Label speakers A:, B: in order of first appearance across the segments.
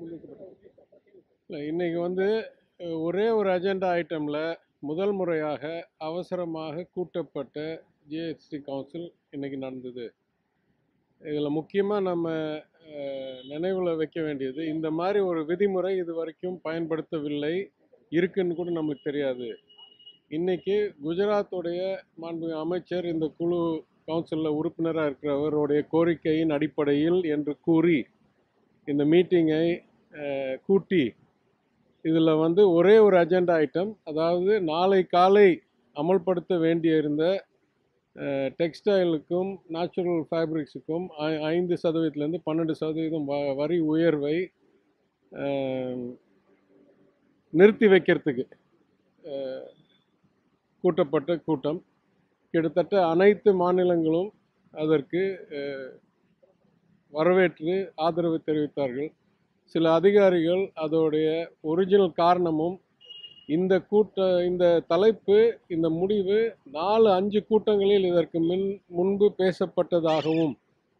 A: முன்வைக்கப்பட்டது
B: இல்லை இன்னைக்கு வந்து அஹ், ஒரே ஒரு அஜெண்டா ஐட்டமில் முதல் முறையாக அவசரமாக கூட்டப்பட்ட ஜிஎஸ்டி கவுன்சில் இன்னைக்கு நடந்தது இதில் முக்கியமாக நம்ம நினைவில் வைக்க வேண்டியது இந்த மாதிரி ஒரு விதிமுறை இது வரைக்கும் பயன்படுத்தவில்லை இருக்குன்னு கூட நம்மளுக்கு தெரியாது இன்னைக்கு குஜராத்துடைய மாண்புமிகு அமைச்சர் இந்த குழு கவுன்சிலில் உறுப்பினராக இருக்கிறவருடைய கோரிக்கையின் அடிப்படையில் என்று கூறி இந்த மீட்டிங்கை அஹ், கூட்டி இதில் வந்து ஒரே ஒரு அஜெண்டா ஐட்டம் அதாவது நாளை காலை அமல்படுத்த வேண்டியிருந்த டெக்ஸ்டைலுக்கும் நேச்சுரல் ஃபேப்ரிக்ஸுக்கும் ஐந்து சதவீதத்துலேருந்து பன்னெண்டு சதவீதம் வ வரி உயர்வை அஹ், நிறுத்தி வைக்கிறதுக்கு அஹ், கூட்டப்பட்ட கூட்டம் கிட்டத்தட்ட அனைத்து மாநிலங்களும் அதற்கு அஹ், வரவேற்று ஆதரவு தெரிவித்தார்கள் சில அதிகாரிகள் அதோடைய ஒரிஜினல் காரணமும் இந்த கூட்ட இந்த தலைப்பு இந்த முடிவு நாலு அஞ்சு கூட்டங்களில் இதற்கு முன் முன்பு பேசப்பட்டதாகவும்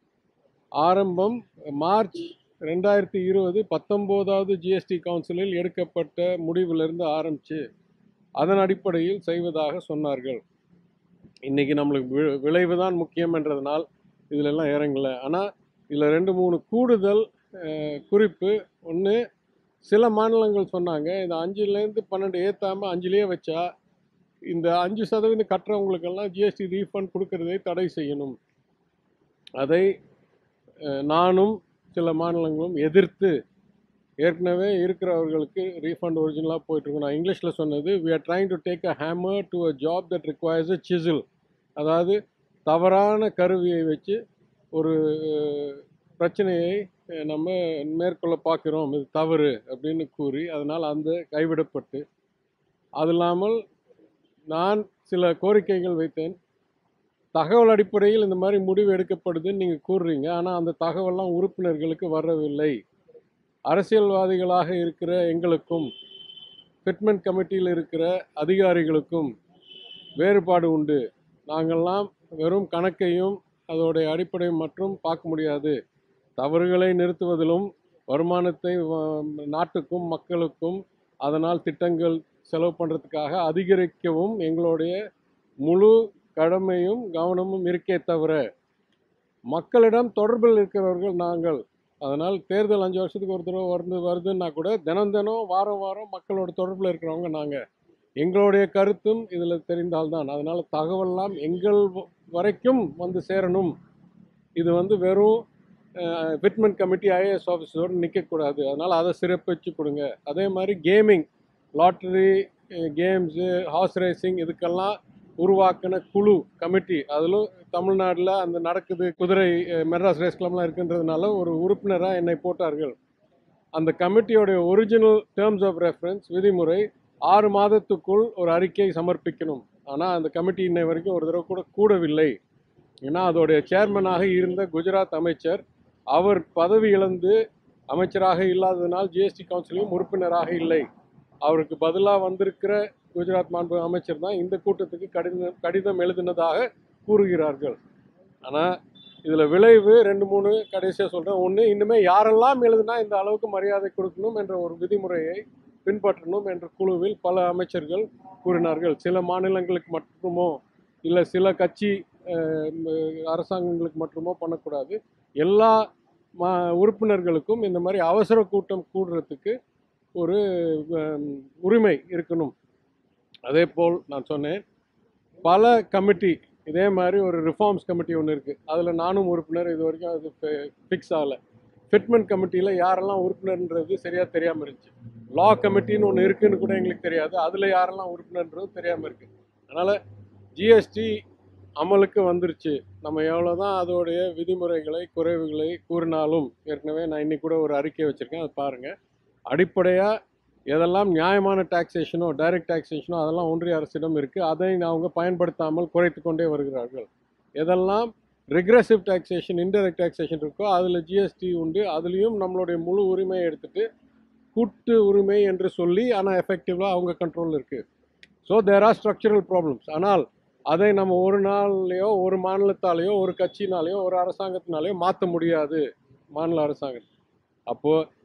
B: ஆரம்பம் மார்ச் ரெண்டாயிரத்தி இருபது பத்தொம்போதாவது ஜிஎஸ்டி கவுன்சிலில் எடுக்கப்பட்ட முடிவிலிருந்து ஆரம்பித்து அதன் அடிப்படையில் செய்வதாக சொன்னார்கள் இன்னைக்கு நம்மளுக்கு வி- விளைவு தான் முக்கியம் என்றதுனால் இதுல எல்லாம் இறங்கல ஆனால் இதில் ரெண்டு மூணு கூடுதல் அஹ், குறிப்பு ஒன்று சில மாநிலங்கள் சொன்னாங்க இந்த அஞ்சுலேருந்து பன்னெண்டு ஏற்றாமல் அஞ்சுலேயே வச்சா இந்த அஞ்சு சதவீதம் கட்டுறவங்களுக்கெல்லாம் ஜிஎஸ்டி ரீஃபண்ட் கொடுக்கறதை தடை செய்யணும் அதை அஹ், நானும் சில மாநிலங்களும் எதிர்த்து ஏற்கனவே இருக்கிறவர்களுக்கு ரீஃபண்ட் ஒரிஜினலாக போயிட்டுருக்கு நான் இங்கிலீஷில் சொன்னது we are trying to take a hammer to a job that requires a chisel அதாவது தவறான கருவியை வச்சு ஒரு அஹ், பிரச்சனையை அஹ், நம்ம மேற்கொள்ள பார்க்கிறோம் இது தவறு அப்படின்னு கூறி அதனால் அந்த கைவிடப்பட்டு அது இல்லாமல் நான் சில கோரிக்கைகள் வைத்தேன் தகவல் அடிப்படையில் இந்த மாதிரி முடிவு எடுக்கப்படுதுன்னு நீங்கள் கூறுறீங்க ஆனால் அந்த தகவல்லாம் உறுப்பினர்களுக்கு வரவில்லை அரசியல்வாதிகளாக இருக்கிற எங்களுக்கும் ஃபிட்மெண்ட் கமிட்டியில் இருக்கிற அதிகாரிகளுக்கும் வேறுபாடு உண்டு நாங்கள்லாம் வெறும் கணக்கையும் அதோடைய அடிப்படை மற்றும் பார்க்க முடியாது தவறுகளை நிறுத்துவதிலும் வருமானத்தை வ- நாட்டுக்கும் மக்களுக்கும் அதனால் திட்டங்கள் செலவு பண்ணுறதுக்காக அதிகரிக்கவும் எங்களுடைய முழு கடமையும் கவனமும் இருக்கே தவிர மக்களிடம் தொடர்பில் இருக்கிறவர்கள் நாங்கள் அதனால் தேர்தல் அஞ்சு வருஷத்துக்கு ஒரு தடவை வருது வருதுன்னா கூட தினம் தினம் வாரம் வாரம் மக்களோட தொடர்பில் இருக்கிறவங்க நாங்கள் எங்களுடைய கருத்தும் இதில் தெரிந்தால்தான் அதனால் தகவல்லாம் எங்கள் வ- வரைக்கும் வந்து சேரணும் இது வந்து வெறும் ஃபிட்மெண்ட் கமிட்டி ஐஏஎஸ் ஆஃபீஸரோடு நிற்கக்கூடாது அதனால் அதை சிறப்பிச்சு கொடுங்க அதே மாதிரி gaming lottery games horse racing இதுக்கெல்லாம் உருவாக்கின குழு கமிட்டி அதிலும் தமிழ்நாட்டில் அந்த நடக்குது குதிரை அஹ், மெட்ராஸ் ரேஸ் கிளப்லாம் இருக்குன்றதுனால ஒரு உறுப்பினராக என்னை போட்டார்கள் அந்த கமிட்டியோடைய ஒரிஜினல் டேர்ம்ஸ் ஆஃப் ரெஃபரன்ஸ் விதிமுறை ஆறு மாதத்துக்குள் ஒரு அறிக்கை சமர்ப்பிக்கணும் ஆனால் அந்த கமிட்டி இன்னை வரைக்கும் ஒரு தடவை கூட கூடவில்லை ஏன்னா அதோடைய சேர்மனாக இருந்த குஜராத் அமைச்சர் அவர் பதவி இழந்து அமைச்சராக இல்லாததனால் ஜிஎஸ்டி கவுன்சிலையும் உறுப்பினராக இல்லை அவருக்கு பதிலாக வந்திருக்கிற குஜராத் மாண்பு அமைச்சர் தான் இந்த கூட்டத்துக்கு கடிதம் கடிதம் எழுதினதாக கூறுகிறார்கள் ஆனால் இதில் விளைவு ரெண்டு மூணு கடைசியாக சொல்கிறேன் ஒன்று இன்னுமே யாரெல்லாம் எழுதுனா இந்த அளவுக்கு மரியாதை கொடுக்கணும் என்ற ஒரு விதிமுறையை பின்பற்றணும் என்ற குழுவில் பல அமைச்சர்கள் கூறினார்கள் சில மாநிலங்களுக்கு மட்டுமோ இல்லை சில கட்சி அஹ், ம- அரசாங்கங்களுக்கு மட்டுமோ பண்ணக்கூடாது எல்லா மா உறுப்பினர்களுக்கும் இந்த மாதிரி அவசர கூட்டம் கூடுறதுக்கு ஒரு ஹம், உரிமை இருக்கணும் அதே போல் நான் சொன்னேன் பல கமிட்டி இதே மாதிரி ஒரு ரிஃபார்ம்ஸ் கமிட்டி ஒன்று இருக்குது அதில் நானும் உறுப்பினர் இது வரைக்கும் அது ஃபிக்ஸ் ஆகலை ஃபிட்மெண்ட் கமிட்டியில் யாரெல்லாம் உறுப்பினர்ன்றது சரியாக தெரியாமல் இருந்துச்சு லா கமிட்டின்னு ஒன்று இருக்குன்னு கூட எங்களுக்கு தெரியாது அதில் யாரெல்லாம் உறுப்பினர்ன்றது தெரியாமல் இருக்குது அதனால் ஜிஎஸ்டி அமலுக்கு வந்துருச்சு நம்ம எவ்வளோ தான் அதோடைய விதிமுறைகளை குறைவுகளை கூறினாலும் ஏற்கனவே நான் இன்னைக்கு கூட ஒரு அறிக்கை வச்சுருக்கேன் அதை பாருங்கள் அடிப்படையாக எதெல்லாம் நியாயமான டாக்ஸேஷனோ டைரக்ட் டாக்ஸேஷனோ அதெல்லாம் ஒன்றிய அரசிடம் இருக்குது அதை அவங்க பயன்படுத்தாமல் குறைத்து கொண்டே வருகிறார்கள் எதெல்லாம் ரிக்ரெசிவ் டாக்ஸேஷன் இன்டைரக்ட் டாக்ஸேஷன் இருக்கோ அதில் ஜிஎஸ்டி உண்டு அதுலேயும் நம்மளுடைய முழு உரிமையை எடுத்துட்டு கூட்டு உரிமை என்று சொல்லி ஆனால் எஃபெக்டிவாக அவங்க கண்ட்ரோலில் இருக்குது so there are structural problems ஆனால் அதை நம்ம ஒரு நாள்லையோ ஒரு மாநிலத்தாலேயோ ஒரு கட்சினாலேயோ ஒரு அரசாங்கத்தினாலேயோ மாற்ற முடியாது மாநில அரசாங்கம் அப்போது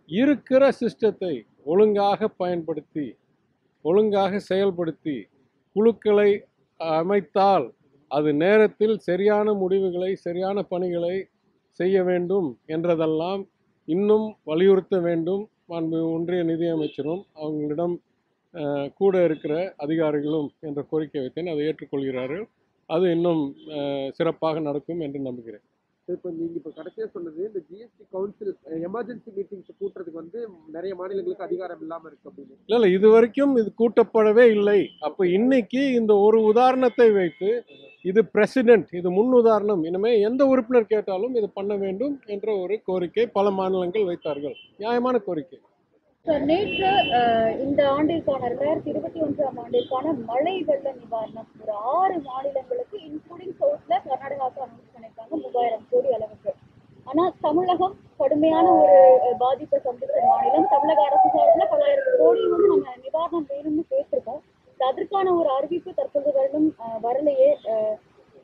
B: இருக்கிற சிஸ்டத்தை ஒழுங்காக பயன்படுத்தி ஒழுங்காக செயல்படுத்தி குழுக்களை அமைத்தால் அது நேரத்தில் சரியான முடிவுகளை சரியான பணிகளை செய்ய வேண்டும் என்றதெல்லாம் இன்னும் வலியுறுத்த வேண்டும் மாண்பு ஒன்றிய நிதியமைச்சரும் அவங்களிடம் அஹ், கூட இருக்கிற அதிகாரிகளும் என்ற கோரிக்கை வைத்தேன் அதை ஏற்றுக்கொள்கிறார்கள் அது இன்னும் அஹ், சிறப்பாக நடக்கும் என்று நம்புகிறேன்
A: இப்போ நீங்க இப்போ கடைசியா சொன்னது இந்த ஜிஎஸ்டி கவுன்சில் எமர்ஜென்சி மீட்டிங்ஸ் கூட்டுறதுக்கு வந்து நிறைய மாநிலங்களுக்கு அதிகாரம் இல்லாம இருக்கு அப்படின்னு
B: இல்லை இல்லை இது வரைக்கும் இது கூட்டப்படவே இல்லை அப்போ இன்னைக்கு இந்த ஒரு உதாரணத்தை வைத்து இது பிரசிடென்ட் இது முன் உதாரணம் இனிமே எந்த உறுப்பினர் கேட்டாலும் இது பண்ண வேண்டும் என்ற ஒரு கோரிக்கை பல மாநிலங்கள் வைத்தார்கள் நியாயமான கோரிக்கை
C: சார் நேற்று அஹ், இந்த ஆண்டிற்கான ரெண்டாயிரத்தி இருபத்தி ஒன்றாம் ஆண்டிற்கான மழை வெள்ள நிவாரணம் ஒரு ஆறு மாநிலங்களுக்கு இன்க்ளூடிங் சவுத்ல கர்நாடகாவுக்கு அனௌன்ஸ் பண்ணியிருக்காங்க மூவாயிரம் கோடி அளவுக்கு ஆனா தமிழகம் கடுமையான ஒரு அஹ், பாதிப்பை சந்தித்த மாநிலம் தமிழக அரசு சார்பில் பல்லாயிரம் கோடி வந்து நம்ம நிவாரணம் வேணும்னு கேட்டிருக்கோம் அதற்கான ஒரு அறிவிப்பு தற்போது வரலும் அஹ், வரலையே அஹ்,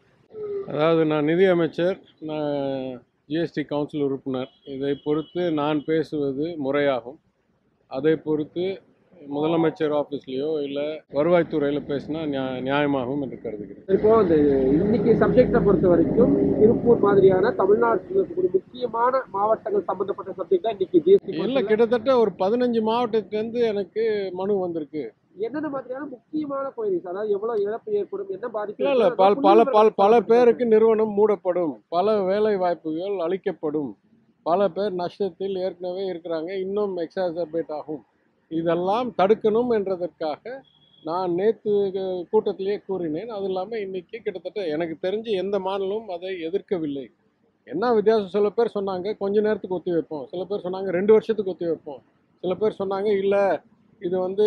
B: அதாவது நான் நிதி அமைச்சர் நான் ஜிஎஸ்டி கவுன்சில் உறுப்பினர் இதை பொறுத்து நான் பேசுவது முறையாகும் அதை பொறுத்து முதலமைச்சர் ஆஃபீஸ்லேயோ இல்லை வருவாய்த்துறையில் பேசினா நியா நியாயமாகும் என்று கருதுகிறேன்
A: இப்போ அந்த இன்னைக்கு சப்ஜெக்டை பொறுத்த வரைக்கும் திருப்பூர் மாதிரியான தமிழ்நாட்டில் இருக்கக்கூடிய முக்கியமான மாவட்டங்கள் சம்பந்தப்பட்ட சப்ஜெக்ட் தான் இன்னைக்கு ஜிஎஸ்டி
B: இல்லை கிட்டத்தட்ட ஒரு பதினஞ்சு மாவட்டத்துலேருந்து எனக்கு மனு வந்திருக்கு
A: என்னென்ன மாதிரியான முக்கியமான கோயில்ஸ் அதாவது எவ்வளவு இழப்பு ஏற்படும் என்ன பாதிப்பு
B: இல்லை இல்லை
A: ஏற்படும்,
B: பல
A: அதாவது
B: பல பல
A: புள்ளி
B: பல
A: விவரங்கள்
B: பேருக்கு நிறுவனம் மூடப்படும் பல வேலை வாய்ப்புகள் அளிக்கப்படும் பல பேர் நஷ்டத்தில் ஏற்கனவே இருக்கிறாங்க இன்னும் எக்ஸாசர்பேட் ஆகும் இதெல்லாம் தடுக்கணும் என்றதற்காக நான் நேற்று கூட்டத்திலேயே கூறினேன் அது இல்லாமல் இன்னைக்கு கிட்டத்தட்ட எனக்கு தெரிஞ்சு எந்த மாநிலமும் அதை எதிர்க்கவில்லை என்ன வித்தியாசம் சில பேர் சொன்னாங்க கொஞ்ச நேரத்துக்கு ஒத்தி வைப்போம் சில பேர் சொன்னாங்க ரெண்டு வருஷத்துக்கு ஒத்தி வைப்போம் சில பேர் சொன்னாங்க இல்லை இது வந்து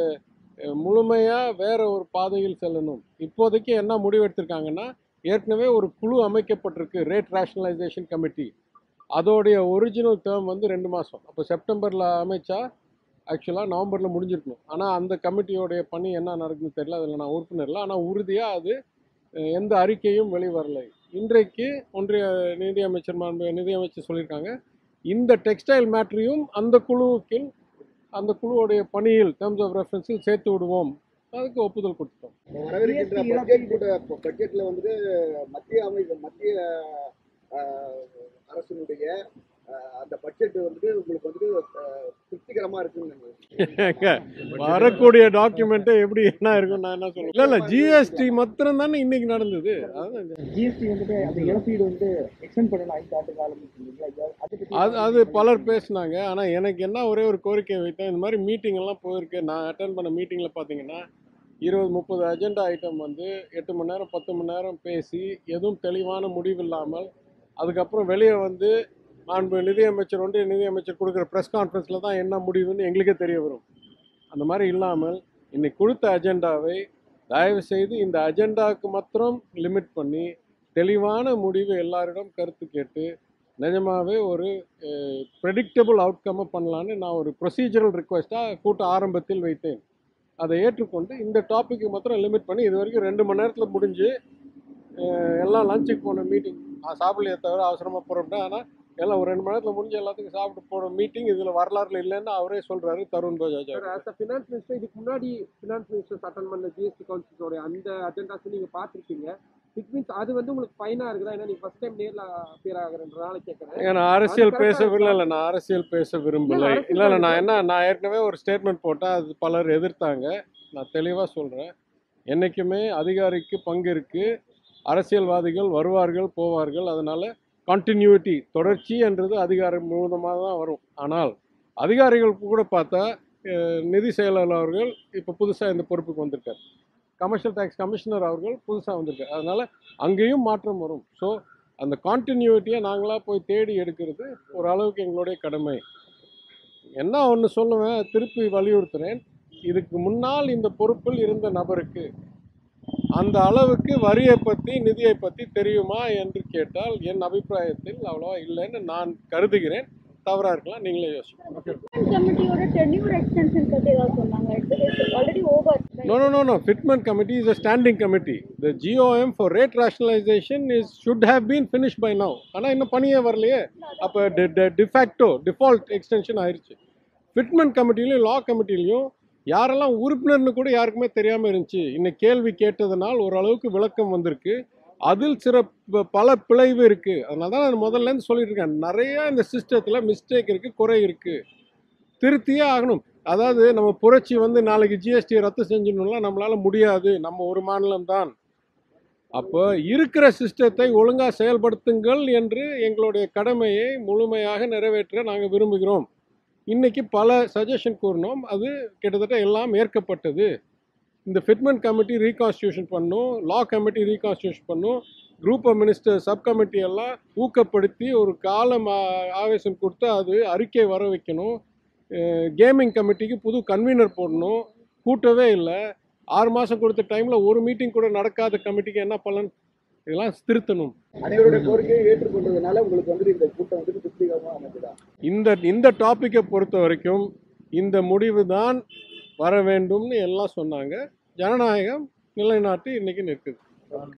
B: முழுமையாக வேற ஒரு பாதையில் செல்லணும் இப்போதைக்கு என்ன முடிவெடுத்திருக்காங்கன்னா ஏற்கனவே ஒரு குழு அமைக்கப்பட்டிருக்கு ரேட் ரேஷனலைசேஷன் கமிட்டி அதோடைய ஒரிஜினல் டேர்ம் வந்து ரெண்டு மாதம் அப்போ செப்டம்பரில் அமைச்சா ஆக்சுவலாக நவம்பரில் முடிஞ்சிருக்கணும் ஆனால் அந்த கமிட்டியோடைய பணி என்ன நடக்குதுன்னு தெரியல அதில் நான் உறுப்பினர் இல்லை ஆனால் உறுதியாக அது அஹ், எந்த அறிக்கையும் வெளிவரலை இன்றைக்கு ஒன்றிய நிதியமைச்சர் மாண்பு நிதியமைச்சர் சொல்லியிருக்காங்க இந்த டெக்ஸ்டைல் மேட்ரையும் அந்த குழுவுக்கு அந்த குழுவுடைய பணியில் டேர்ம்ஸ் ஆஃப் ரெஃபரன்ஸில் சேர்த்து விடுவோம் அதுக்கு ஒப்புதல் கொடுத்துட்டோம்
D: வரவிருக்கின்ற பட்ஜெட் கூட பட்ஜெட்ல வந்து மத்திய அமைப்பு மத்திய ஆஹ், அரசினுடைய ஆஹ், அந்த பட்ஜெட் வந்து உங்களுக்கு வந்து ஆஹ், திருப்திகரமா இருக்குன்னு நினைக்கிறேன்.
B: வரக்கூடிய டாக்குமெண்ட்டை எப்படி என்ன இருக்கும் நான் என்ன சொல்லுவேன் இல்லை இல்லை ஜிஎஸ்டி மாத்திரம் தானே இன்னைக்கு நடந்தது அதான்
E: ஜிஎஸ்டி வந்துட்டு அந்த இழப்பீடு வந்து எக்ஸ்டெண்ட் பண்ணணும் ஐந்து ஆண்டு காலம் சொன்னீங்களா ஐயா, அதை பத்தி
B: அது அது பலர் பேசுனாங்க ஆனால் எனக்கு என்ன ஒரே ஒரு கோரிக்கை வைத்தேன் இந்த மாதிரி மீட்டிங் எல்லாம் போயிருக்கு நான் அட்டன் பண்ண மீட்டிங்கில் பார்த்தீங்கன்னா இருபது முப்பது அஜெண்டா ஐட்டம் வந்து எட்டு மணி நேரம் பத்து மணி நேரம் பேசி எதுவும் தெளிவான முடிவு இல்லாமல் அதுக்கப்புறம் வெளியே வந்து மாண்பு நிதியமைச்சர் ஒன்றிய நிதியமைச்சர் கொடுக்குற ப்ரெஸ் கான்ஃபரன்ஸில் தான் என்ன முடிவுன்னு எங்களுக்கே தெரிய வரும் அந்த மாதிரி இல்லாமல் இன்னைக்கு கொடுத்த அஜெண்டாவை தயவு செய்து இந்த அஜெண்டாவுக்கு மாத்திரம் லிமிட் பண்ணி தெளிவான முடிவு எல்லாரிடம் கருத்து கேட்டு நிஜமாவே ஒரு ப்ரெடிக்டபிள் அவுட்கம்மை பண்ணலான்னு நான் ஒரு ப்ரொசீஜரல் ரிக்வெஸ்ட்டாக கூட்ட ஆரம்பத்தில் வைத்தேன் அதை ஏற்றுக்கொண்டு இந்த டாப்பிக்கு மாத்திரம் லிமிட் பண்ணி இது வரைக்கும் ரெண்டு மணி நேரத்தில் முடிஞ்சு அஹ், எல்லாம் லஞ்சுக்கு போன மீட்டிங் நான் சாப்பிடலையே தவிர அவசரமாக போகிறோம்னா ஆனால் எல்லாம் ஒரு ரெண்டு மணி நேரத்தில் முடிஞ்சு எல்லாத்துக்கும் சாப்பிட்டு போகிற மீட்டிங் இதில் வரலாறுல இல்லைன்னு அவரே சொல்கிறாரு Tarun Bajaj
A: sir as a finance minister இதுக்கு முன்னாடி ஃபினான்ஸ் மினிஸ்டர் அட்டன் பண்ண ஜிஎஸ்டி கவுன்சிலோட அந்த அஜெண்டாஸ் நீங்க பார்த்திருக்கீங்க இட் மீன்ஸ் அது வந்து உங்களுக்கு ஃபைனா இருக்குதா ஏன்னா நீங்க ஃபர்ஸ்ட் டைம் நேர்ல அப்பியர் ஆகுறதுனால கேட்கறேன்
B: ஏன்னா அரசியல்
A: அது
B: பேச
A: correct ஆ
B: விரும்பல இல்லை நான் அரசியல் பேச விரும்பலை
A: இல்ல, அரசியல்
B: இல்லை இல்லை நான்
A: பேச-
B: என்ன நான் ஏற்கனவே ஒரு ஸ்டேட்மெண்ட் போட்டேன் அது பலர் எதிர்த்தாங்க நான் தெளிவாக சொல்கிறேன் என்றைக்குமே அதிகாரிக்கு பங்கு இருக்குது அரசியல்வாதிகள் வருவார்கள் போவார்கள் அதனால் கண்டினியூட்டி தொடர்ச்சி என்றது அதிகாரம் முழுவதுமாக தான் வரும் ஆனால் அதிகாரிகள் கூட பார்த்தா அஹ், நிதி செயலாளர் அவர்கள் இப்போ புதுசாக இந்த பொறுப்புக்கு வந்திருக்கார் கமர்ஷியல் டேக்ஸ் கமிஷனர் அவர்கள் புதுசாக வந்திருக்கார் அதனால் அங்கேயும் மாற்றம் வரும் ஸோ அந்த கான்டினியூட்டியை நாங்களாக போய் தேடி எடுக்கிறது ஒரு அளவுக்கு எங்களுடைய கடமை என்ன ஒன்று சொல்லுவேன் திருப்பி வலியுறுத்துறேன் இதுக்கு முன்னால் இந்த பொறுப்பில் இருந்த நபருக்கு அந்த அளவுக்கு வரியை பற்றி நிதியை பற்றி தெரியுமா என்று கேட்டால் என் அபிப்பிராயத்தில் அவ்வளோவா இல்லைன்னு நான் கருதுகிறேன் தவறாக இருக்கலாம் நீங்களே யோசிக்கணும்
C: கமிட்டியோட டென்யூர் எக்ஸ்டென்ஷன் பத்தி ஏதாவது சொன்னாங்க already over
B: No, no, no, no. Fitment committee is a standing committee. The GOM for rate rationalization is should have been finished by now. ஆனால் இன்னும் பணியே வரலையே அப்போ டிஃபேக்டோ டிஃபால்ட் எக்ஸ்டென்ஷன் ஆயிடுச்சு ஃபிட்மெண்ட் கமிட்டிலையும் லா கமிட்டிலையும் யாரெல்லாம் உறுப்பினர்னு கூட யாருக்குமே தெரியாமல் இருந்துச்சு இன்னைக்கு கேள்வி கேட்டதனால் ஓரளவுக்கு விளக்கம் வந்திருக்கு அதில் சில ப- பல பிழைவு இருக்குது அதனால தான் நான் முதல்ல இருந்து சொல்லிட்டு இருக்கேன் நிறைய இந்த சிஸ்டத்தில் மிஸ்டேக் இருக்குது குறை இருக்குது திருத்தியே ஆகணும் அதாவது நம்ம புரட்சி வந்து நாளைக்கு ஜிஎஸ்டி ரத்து செஞ்சிடணும்லாம் நம்மளால முடியாது நம்ம ஒரு மாநிலம் தான் அப்போ இருக்கிற சிஸ்டத்தை ஒழுங்காக செயல்படுத்துங்கள் என்று எங்களுடைய கடமையை முழுமையாக நிறைவேற்ற நாங்கள் விரும்புகிறோம் இன்னைக்கு பல சஜஷன் கூறினோம் அது கிட்டத்தட்ட எல்லாம் ஏற்கப்பட்டது இந்த ஃபிட்மெண்ட் கமிட்டி ரீகான்ஸ்டியூஷன் பண்ணும் லா கமிட்டி ரீகான்ஸ்டியூஷன் பண்ணும் group of minister sub committee எல்லாம் ஊக்கப்படுத்தி ஒரு காலம் ஆ- ஆவேசம் கொடுத்து அது அறிக்கை வர வைக்கணும் கேமிங் கமிட்டிக்கு புது கன்வீனர் போடணும் கூட்டவே இல்லை ஆறு மாதம் கொடுத்த டைமில் ஒரு மீட்டிங் கூட நடக்காத கமிட்டிக்கு என்ன பலன் இதெல்லாம் திருத்தணும்
D: அனைவருடைய கோரிக்கையை ஏற்றுக்கொண்டதுனால உங்களுக்கு வந்து இந்த கூட்டம் வந்து திருப்திகரமா அமைஞ்சுதா
B: இந்த இந்த டாப்பிக்கை பொறுத்த வரைக்கும் இந்த முடிவு தான் வர வேண்டும்னு எல்லாம் சொன்னாங்க ஜனநாயகம் நிலைநாட்டி இன்னைக்கு நிற்குது